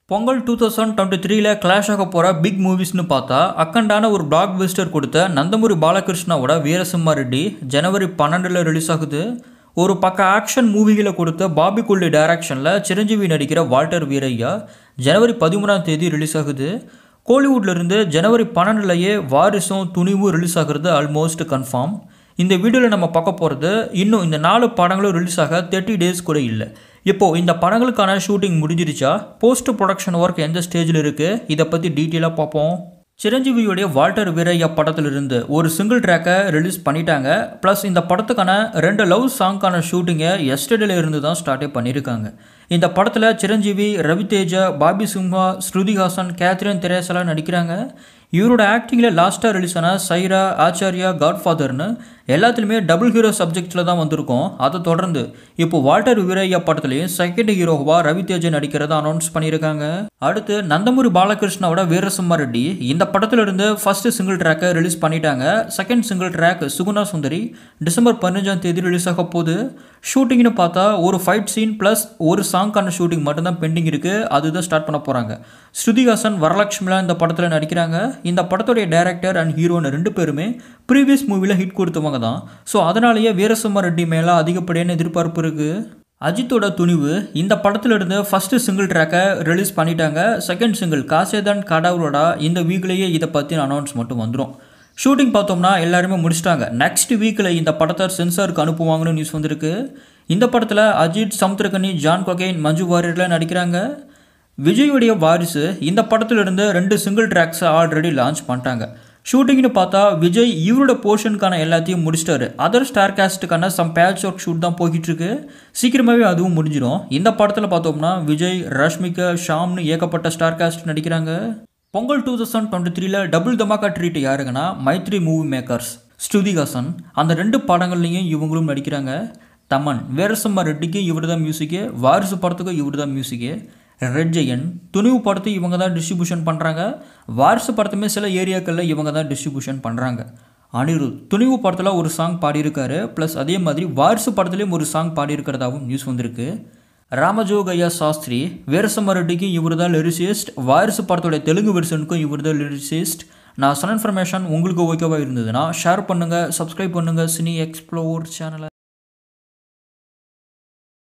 Pongal two thousand twenty த்ரீல clash ஆக போகிற பிக் மூவிஸ்னு பார்த்தா அக்கண்டான ஒரு பிளாக் பஸ்டர் கொடுத்த நந்தமூரி பாலகிருஷ்ணாவோட வீரசிம்மா ரெட்டி ஜனவரி பன்னெண்டில் ரிலீஸ் ஆகுது ஒரு பக்க ஆக்ஷன் மூவிகளை கொடுத்த பாபி குள்ளி டைரக்ஷனில் சிரஞ்சீவி நடிக்கிற வால்டர் வீரையா ஜனவரி பதிமூணாம் தேதி ரிலீஸ் ஆகுது கோலிவுட்ல இருந்து ஜனவரி பன்னெண்டுலையே வாரிசும் துணிவும் ரிலீஸ் ஆகுறது ஆல்மோஸ்ட் கன்ஃபார்ம் இந்த வீடியோவில் நம்ம பார்க்க போகிறது இன்னும் இந்த நாலு படங்களும் ரிலீஸ் ஆக தேர்ட்டி டேஸ் கூட இல்லை இப்போது இந்த படங்களுக்கான ஷூட்டிங் முடிஞ்சிருச்சா போஸ்ட் ப்ரொடக்ஷன் ஒர்க் எந்த ஸ்டேஜில் இருக்குது இதை பற்றி டீட்டெயிலாக பார்ப்போம் சிரஞ்சீவியுடைய வால்டர் வீரையா படத்திலிருந்து ஒரு சிங்கிள் ட்ராக்கை ரிலீஸ் பண்ணிட்டாங்க ப்ளஸ் இந்த படத்துக்கான ரெண்டு லவ் சாங்க்கான ஷூட்டிங்கை எஸ்டர்டேல இருந்து தான் ஸ்டார்ட்டே பண்ணியிருக்காங்க இந்த படத்தில் சிரஞ்சீவி ரவிதேஜா பாபி சிம்ஹா ஸ்ருதிஹாசன் கேத்ரின் தெரேசலாம் நடிக்கிறாங்க இவரோட ஆக்டிங்கில் லாஸ்ட்டாக ரிலீஸ் ஆன சைரா ஆச்சாரியா காட்ஃபாதர்னு எல்லாத்துலேயுமே டபுள் ஹீரோ சப்ஜெக்ட்ஸில் தான் வந்திருக்கோம் அதை தொடர்ந்து இப்போ வால்டர் வீரையா படத்துலேயும் செகண்ட் ஹீரோவாக ரவிதேஜன் நடிக்கிறத அனௌன்ஸ் பண்ணியிருக்காங்க அடுத்து நந்தமூரி பாலகிருஷ்ணாவோட வீரசிம்மா ரெட்டி இந்த படத்துல இருந்து ஃபர்ஸ்ட் சிங்கிள் ட்ராக்கை ரிலீஸ் பண்ணிட்டாங்க second single track Suguna Sundari December பதினஞ்சாம் தேதி ரிலீஸ் ஆக போகுது ஷூட்டிங்னு பார்த்தா ஒரு ஃபைட் சீன் ப்ளஸ் ஒரு சாங்க்கான ஷூட்டிங் மட்டும்தான் பெண்டிங் இருக்குது அதுதான் ஸ்டார்ட் பண்ண போகிறாங்க ஸ்ருதிஹாசன் வரலட்சுமிலாம் இந்த படத்தில் நடிக்கிறாங்க இந்த படத்துடைய டைரக்டர் அண்ட் ஹீரோன்னு ரெண்டு பேருமே ப்ரீவியஸ் மூவியில் ஹிட் கொடுத்தவங்க தான் ஸோ அதனாலேயே வீரசிம்ம ரெட்டி மேலே அதிகப்படியான எதிர்பார்ப்பு இருக்குது அஜித்தோட துணிவு இந்த படத்துல இருந்து ஃபர்ஸ்ட் சிங்கிள் ட்ராக்கை ரிலீஸ் பண்ணிட்டாங்க செகண்ட் சிங்கிள் காசேதான் கடவுளோட இந்த வீக்லேயே இதை பற்றின அனௌன்ஸ் மட்டும் வந்துடும் ஷூட்டிங் பார்த்தோம்னா எல்லாருமே முடிச்சிட்டாங்க நெக்ஸ்ட் வீக்கில் இந்த படத்தை சென்சாருக்கு அனுப்புவாங்கன்னு நியூஸ் வந்திருக்கு இந்த படத்தில் அஜித் சமுத்திரகனி ஜான் கொகைன் மஞ்சு வாரியர்லாம் நடிக்கிறாங்க விஜயுடைய வாரிசு இந்த படத்துலேருந்து ரெண்டு சிங்கிள் ட்ராக்ஸை ஆல்ரெடி லான்ச் பண்ணிட்டாங்க ஷூட்டிங்னு பார்த்தா விஜய் இவரோட போர்ஷனுக்கான எல்லாத்தையும் முடிச்சிட்டாரு அதர் ஸ்டார் காஸ்ட்டுக்கான சம் பேட்ச் ஒர்க் ஷூட் தான் போய்கிட்டு இருக்கு சீக்கிரமாகவே அதுவும் முடிஞ்சிடும் இந்த படத்தில் பார்த்தோம்னா விஜய் ரஷ்மிகா ஷாம்னு ஏகப்பட்ட ஸ்டார் காஸ்ட் நடிக்கிறாங்க பொங்கல் டூ தௌசண்ட் டுவெண்ட்டி த்ரீல double dhamaka treat யாருங்கன்னா Maithri movie makers Shruti Haasan அந்த ரெண்டு படங்கள்லையும் இவங்களும் நடிக்கிறாங்க தமன் வீரசம்மா ரெட்டிக்கு இவர் தான் மியூசிக்கு வாரிசு படத்துக்கும் இவர் தான் மியூசிக்கு ரெட் ஜெயன் துணிவு படத்தை இவங்க தான் டிஸ்ட்ரிபியூஷன் பண்ணுறாங்க வாரிசு படத்துமே சில ஏரியாக்களில் இவங்க தான் டிஸ்ட்ரிபியூஷன் பண்ணுறாங்க அனிருத் துணிவு படத்தில் ஒரு சாங் பாடியிருக்காரு ப்ளஸ் அதே மாதிரி வாரிசு படத்துலேயும் ஒரு சாங் பாடியிருக்கிறதாவும் நியூஸ் வந்திருக்கு ராமஜோகய்யா சாஸ்திரி வீரசம்ம ரெட்டிக்கு இவர் தான் லிரிசிஸ்ட் வாரிசு படத்தோட தெலுங்கு வெர்ஷனுக்கும் இவர் தான் லிரிசிஸ்ட் நான் சொன்ன இன்ஃபர்மேஷன் உங்களுக்கு ஓகேவாக இருந்ததுன்னா ஷேர் பண்ணுங்கள் சப்ஸ்கிரைப் பண்ணுங்கள் சினி எக்ஸ்ப்ளோர் சேனலை